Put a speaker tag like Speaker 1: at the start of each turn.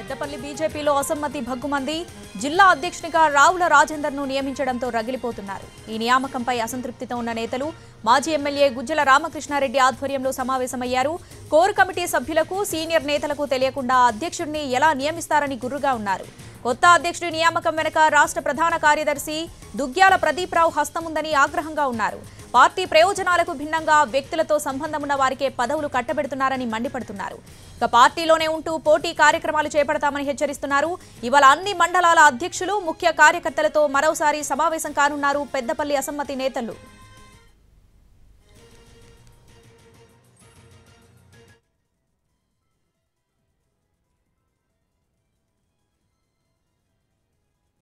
Speaker 1: పెద్దపల్లి బీజేపీలో అసమ్మతి భగ్గుమంది జిల్లా అధ్యక్షునిగా రావుల రాజేందర్ను నియమించడంతో రగిలిపోతున్నారు ఈ నియామకంపై అసంతృప్తితో ఉన్న నేతలు మాజీ ఎమ్మెల్యే గుజ్జల రామకృష్ణారెడ్డి ఆధ్వర్యంలో సమావేశమయ్యారు కోర్ కమిటీ సభ్యులకు సీనియర్ నేతలకు తెలియకుండా అధ్యక్షుడిని ఎలా నియమిస్తారని గుర్రుగా ఉన్నారు కొత్త అధ్యక్షుడి నియామకం వెనుక రాష్ట్ర ప్రధాన కార్యదర్శి దుగ్గ్యాల ప్రదీప్ రావు హస్తముందని ఆగ్రహంగా ఉన్నారు పార్టీ ప్రయోజనాలకు భిన్నంగా వ్యక్తులతో సంబంధం ఉన్న వారికే పదవులు కట్టబెడుతున్నారని మండిపడుతున్నారు ఇక పార్టీలోనే ఉంటూ పోటీ కార్యక్రమాలు చేపడతామని హెచ్చరిస్తున్నారు ఇవాళ అన్ని మండలాల అధ్యక్షులు ముఖ్య కార్యకర్తలతో మరోసారి సమావేశం కానున్నారు పెద్దపల్లి అసమ్మతి నేతలు